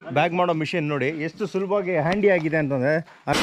bag ಮಾಡೋ machine ನೋಡಿ ಎಷ್ಟು ಸುಲಭವಾಗಿ ಹ್ಯಾಂಡಿ ಆಗಿದೆ ಅಂತಂದರೆ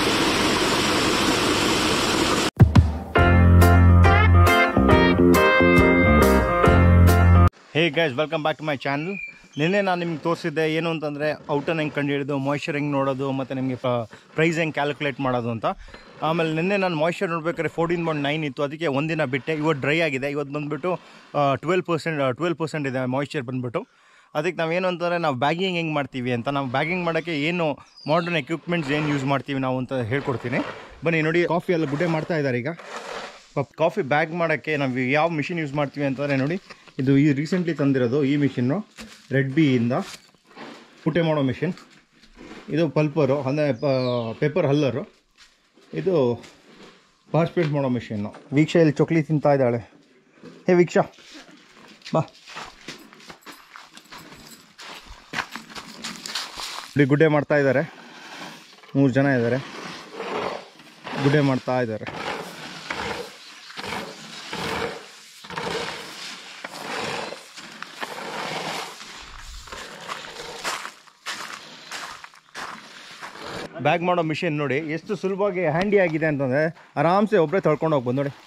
hey guys welcome back to my channel ನಿನ್ನೆ ನಾನು ನಿಮ್ಗೆ ತೋರಿಸಿದ್ದೆ ಏನು ಅಂತಂದರೆ ಔಟನ್ ಹೆಂಗೆ ಕಂಡು ಹಿಡಿದು ಮಾಯ್ಶ್ಚರ್ ಹೆಂಗೆ ನೋಡೋದು ಮತ್ತು ನಿಮಗೆ ಪ್ರೈಸ್ ಹೆಂಗೆ ಕ್ಯಾಲ್ಕುಲೇಟ್ ಮಾಡೋದು ಅಂತ ಆಮೇಲೆ ನಿನ್ನೆ ನಾನು ಮಾಯ್ಶ್ಚರ್ ನೋಡ್ಬೇಕಾದ್ರೆ ಫೋರ್ಟೀನ್ ಪಾಯಿಂಟ್ ನೈನ್ ಇತ್ತು ಅದಕ್ಕೆ ಒಂದಿನ ಬಿಟ್ಟೆ ಇವತ್ತು ಡ್ರೈ ಆಗಿದೆ ಇವತ್ತು ಬಂದುಬಿಟ್ಟು ಟ್ವೆಲ್ ಪರ್ಸೆಂಟ್ ಟ್ವೆಲ್ ಪರ್ಸೆಂಟ್ ಇದೆ ಮಾಯ್ಶ್ಚರ್ ಬಂದುಬಿಟ್ಟು ಅದಕ್ಕೆ ನಾವೇನು ಅಂತಂದರೆ ನಾವು ಬ್ಯಾಗಿಂಗ್ ಹೆಂಗೆ ಮಾಡ್ತೀವಿ ಅಂತ ನಾವು ಬ್ಯಾಗಿಂಗ್ ಮಾಡೋಕ್ಕೆ ಏನು ಮಾಡರ್ನ್ ಎಕ್ವಿಪ್ಮೆಂಟ್ಸ್ ಏನು ಯೂಸ್ ಮಾಡ್ತೀವಿ ನಾವು ಅಂತ ಹೇಳ್ಕೊಡ್ತೀನಿ ಬನ್ನಿ ನೋಡಿ ಕಾಫಿ ಎಲ್ಲ ಗುಡ್ಡೆ ಮಾಡ್ತಾ ಇದ್ದಾರೆ ಈಗ ಕಾಫಿ ಬ್ಯಾಗ್ ಮಾಡೋಕ್ಕೆ ನಾವು ಯಾವ ಮಿಷಿನ್ ಯೂಸ್ ಮಾಡ್ತೀವಿ ಅಂತಂದರೆ ನೋಡಿ ಇದು ಈ ರೀಸೆಂಟ್ಲಿ ತಂದಿರೋದು ಈ ಮಿಷಿನ್ನು ರೆಡ್ ಬಿಯಿಂದ ಪುಟೆ ಮಾಡೋ ಮಿಷಿನ್ ಇದು ಪಲ್ಪರು ಅಂದರೆ ಪೇಪರ್ ಹಲ್ಲರು ಇದು ಪಾರ್ಸ್ಪೇಟ್ ಮಾಡೋ ಮಿಷಿನ್ನು ವೀಕ್ಷಾ ಇಲ್ಲಿ ಚೊಕ್ಲಿ ತಿಂತಾ ಇದ್ದಾಳೆ ಹೇ ವೀಕ್ಷಾ ಬಾ ಇಲ್ಲಿ ಗುಡ್ಡೆ ಮಾಡ್ತಾ ಇದ್ದಾರೆ ಮೂರು ಜನ ಇದ್ದಾರೆ ಗುಡ್ಡೆ ಮಾಡ್ತಾ ಇದ್ದಾರೆ ಬ್ಯಾಗ್ ಮಾಡೋ ಮಿಷಿನ್ ನೋಡಿ ಎಷ್ಟು ಸುಲಭವಾಗಿ ಹ್ಯಾಂಡಿ ಆಗಿದೆ ಅಂತಂದರೆ ಆರಾಮ್ಸೆ ಒಬ್ಬರೇ ತೊಳ್ಕೊಂಡು ಹೋಗ್ಬೋದು ನೋಡಿ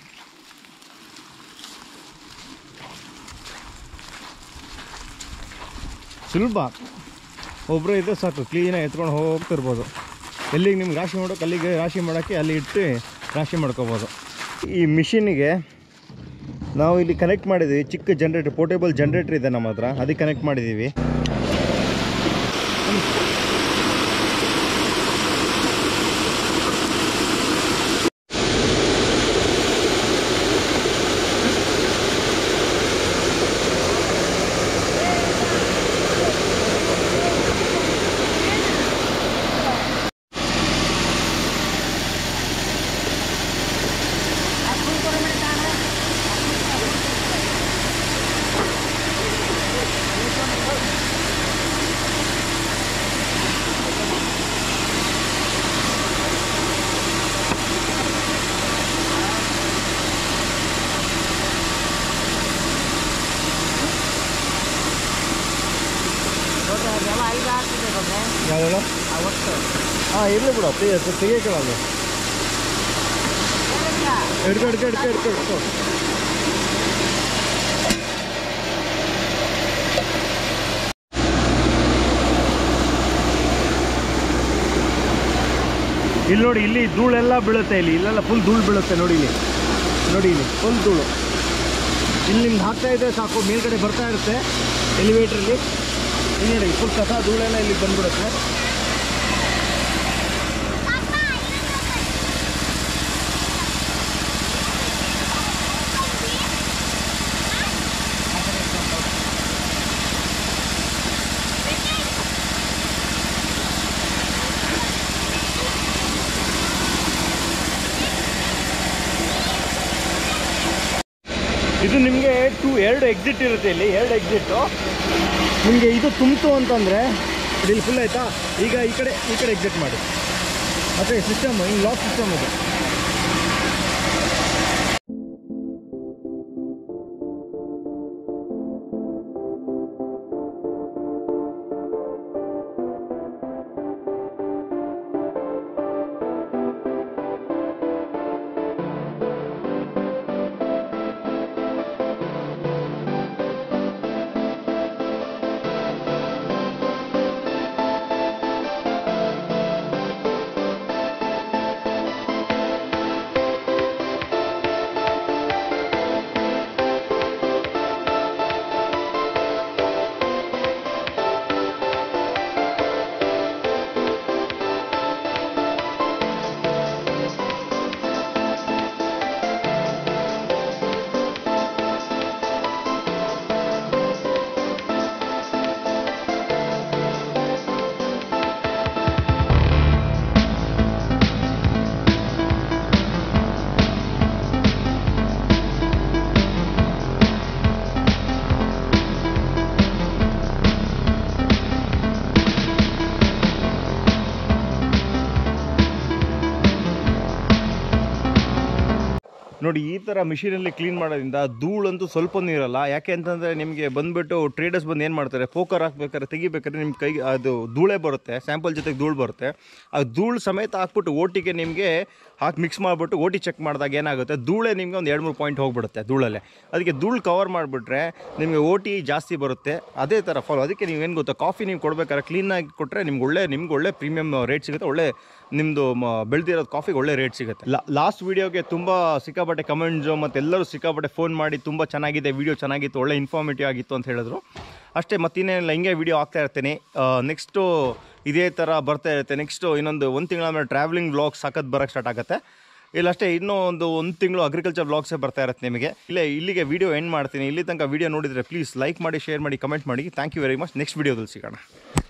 ಸುಲಭ ಒಬ್ಬರೇ ಇದ್ದರೆ ಸಾಕು ಕ್ಲೀನಾಗಿ ಎತ್ಕೊಂಡು ಹೋಗ್ತಿರ್ಬೋದು ಎಲ್ಲಿಗೆ ನಿಮ್ಗೆ ರಾಶಿ ಮಾಡೋಕೆ ಅಲ್ಲಿಗೆ ರಾಶಿ ಮಾಡೋಕ್ಕೆ ಅಲ್ಲಿ ಇಟ್ಟು ರಾಶಿ ಮಾಡ್ಕೋಬೋದು ಈ ಮಿಷಿನಿಗೆ ನಾವು ಇಲ್ಲಿ ಕನೆಕ್ಟ್ ಮಾಡಿದ್ದೀವಿ ಚಿಕ್ಕ ಜನ್ರೇಟರ್ ಪೋರ್ಟೇಬಲ್ ಜನ್ರೇಟರ್ ಇದೆ ನಮ್ಮ ಹತ್ರ ಅದಕ್ಕೆ ಕನೆಕ್ಟ್ ಮಾಡಿದ್ದೀವಿ ಯಾವ್ದು ಹಾಂ ಇರಲಿ ಬಿಡು ತೆಗೆ ತೆಗಿಯಕ್ಕಲ್ಲ ಹಿಡ್ಕೊ ಹಿಡ್ಕೊ ಹಿಡ್ಕೊ ಹಿಡ್ಕೊ ಹಿಡ್ಕೊ ಇಲ್ಲಿ ನೋಡಿ ಇಲ್ಲಿ ಧೂಳೆಲ್ಲ ಬೀಳುತ್ತೆ ಇಲ್ಲಿ ಇಲ್ಲೆಲ್ಲ ಫುಲ್ ಧೂಳು ಬೀಳುತ್ತೆ ನೋಡಿ ಇಲ್ಲಿ ನೋಡಿ ಇಲ್ಲಿ ಫುಲ್ ಧೂಳು ಇಲ್ಲಿ ನಿಮ್ಗೆ ಹಾಕ್ತಾ ಇದ್ದರೆ ಸಾಕು ಮೇಲ್ಗಡೆ ಬರ್ತಾ ಇರುತ್ತೆ ಎಲಿವೇಟ್ರಲ್ಲಿ ಇಲ್ಲಿ ನೋಡಿ ಫುಲ್ ಕಸ ಧೂಳೆಲ್ಲ ಇಲ್ಲಿ ಬಂದ್ಬಿಡುತ್ತೆ ಇದು ನಿಮಗೆ ಟೂ ಎರಡು ಎಕ್ಸಿಟ್ ಇರುತ್ತೆ ಇಲ್ಲಿ ಎರಡು ಎಕ್ಸಿಟ್ಟು ನಿಮಗೆ ಇದು ತುಂಬಿತು ಅಂತಂದರೆ ಇಲ್ಲಿ ಫುಲ್ ಆಯಿತಾ ಈಗ ಈ ಕಡೆ ಈ ಕಡೆ ಎಕ್ಸಿಟ್ ಮಾಡಿ ಮತ್ತು ಸಿಸ್ಟಮ್ ಹಿಂಗೆ ಲಾಕ್ ಸಿಸ್ಟಮ್ ಇದು ನೋಡಿ ಈ ಥರ ಮಿಷಿನಲ್ಲಿ ಕ್ಲೀನ್ ಮಾಡೋದ್ರಿಂದ ಧೂಳಂತೂ ಸ್ವಲ್ಪನೂ ಇರಲ್ಲ ಯಾಕೆ ಅಂತಂದರೆ ನಿಮಗೆ ಬಂದುಬಿಟ್ಟು ಟ್ರೇಡರ್ಸ್ ಬಂದು ಏನು ಮಾಡ್ತಾರೆ ಪೋಕರ್ ಹಾಕ್ಬೇಕಾದ್ರೆ ತೆಗಿಬೇಕಾದ್ರೆ ನಿಮ್ಮ ಕೈಗೆ ಅದು ಧೂಳೇ ಬರುತ್ತೆ ಸ್ಯಾಂಪಲ್ ಜೊತೆಗೆ ಧೂಳು ಬರುತ್ತೆ ಆ ಧೂಳು ಸಮೇತ ಹಾಕ್ಬಿಟ್ಟು ಓಟಿಗೆ ನಿಮಗೆ ಹಾಕಿ ಮಿಕ್ಸ್ ಮಾಡಿಬಿಟ್ಟು ಓಟಿ ಚೆಕ್ ಮಾಡಿದಾಗ ಏನಾಗುತ್ತೆ ಧೂಳೇ ನಿಮಗೆ ಒಂದು ಎರಡು ಮೂರು ಪಾಯಿಂಟ್ ಹೋಗ್ಬಿಡುತ್ತೆ ಧೂಳಲ್ಲೇ ಅದಕ್ಕೆ ಧೂಳು ಕವರ್ ಮಾಡಿಬಿಟ್ರೆ ನಿಮಗೆ ಓಟಿ ಜಾಸ್ತಿ ಬರುತ್ತೆ ಅದೇ ಥರ ಫಾಲೋ ಅದಕ್ಕೆ ನೀವು ಏನು ಗೊತ್ತಾ ಕಾಫಿ ನೀವು ಕೊಡ್ಬೇಕಾದ್ರೆ ಕ್ಲೀನಾಗಿ ಕೊಟ್ಟರೆ ನಿಮ್ಗೆ ಒಳ್ಳೆ ನಿಮ್ಗೆ ಒಳ್ಳೆ ಪ್ರೀಮಿಯಮ್ ರೇಟ್ ಸಿಗುತ್ತೆ ಒಳ್ಳೆ ನಿಮ್ಮದು ಬೆಳೆದಿರೋದು ಕಾಫಿಗೆ ಒಳ್ಳೆ ರೇಟ್ ಸಿಗುತ್ತೆ ಲಾಸ್ಟ್ ವೀಡಿಯೋಗೆ ತುಂಬ ಸಿಕ್ಕಾಪಟ್ಟೆ ಕಮೆಂಟ್ಸು ಮತ್ತು ಎಲ್ಲರೂ ಸಿಕ್ಕಾಪಟ್ಟೆ ಫೋನ್ ಮಾಡಿ ತುಂಬ ಚೆನ್ನಾಗಿದೆ ವೀಡಿಯೋ ಚೆನ್ನಾಗಿತ್ತು ಒಳ್ಳೆ ಇನ್ಫಾರ್ಮೇಟಿವ್ ಆಗಿತ್ತು ಅಂತ ಹೇಳಿದ್ರು ಅಷ್ಟೇ ಮತ್ತಿನ್ನೇನಿಲ್ಲ ಹಿಂಗೆ ವೀಡಿಯೋ ಆಗ್ತಾ ಇರ್ತೀನಿ ನೆಕ್ಸ್ಟು ಇದೇ ಥರ ಬರ್ತಾ ಇರುತ್ತೆ ನೆಕ್ಸ್ಟು ಇನ್ನೊಂದು ಒಂದು ತಿಂಗಳ ಮೇಲೆ ಟ್ರಾವೆಲಿಂಗ್ ವ್ಲಾಗ್ ಸಖತ್ ಬರೋಕ್ಕೆ ಸ್ಟಾರ್ಟ್ ಆಗುತ್ತೆ ಇಲ್ಲ ಅಷ್ಟೇ ಇನ್ನೂ ಒಂದು ಒಂದು ತಿಂಗಳು ಅಗ್ರಿಕಲ್ಚರ್ ವ್ಲಾಗ್ಸೇ ಬರ್ತಾ ಇರುತ್ತೆ ನಿಮಗೆ ಇಲ್ಲೇ ಇಲ್ಲಿಗೆ ವೀಡಿಯೋ ಎಂಡ್ ಮಾಡ್ತೀನಿ ಇಲ್ಲಿ ತನಕ ವೀಡಿಯೋ ನೋಡಿದರೆ ಪ್ಲೀಸ್ ಲೈಕ್ ಮಾಡಿ ಶೇರ್ ಮಾಡಿ ಕಮೆಂಟ್ ಮಾಡಿ thank you very much next ವೀಡಿಯೋದಲ್ಲಿ ಸಿಗೋಣ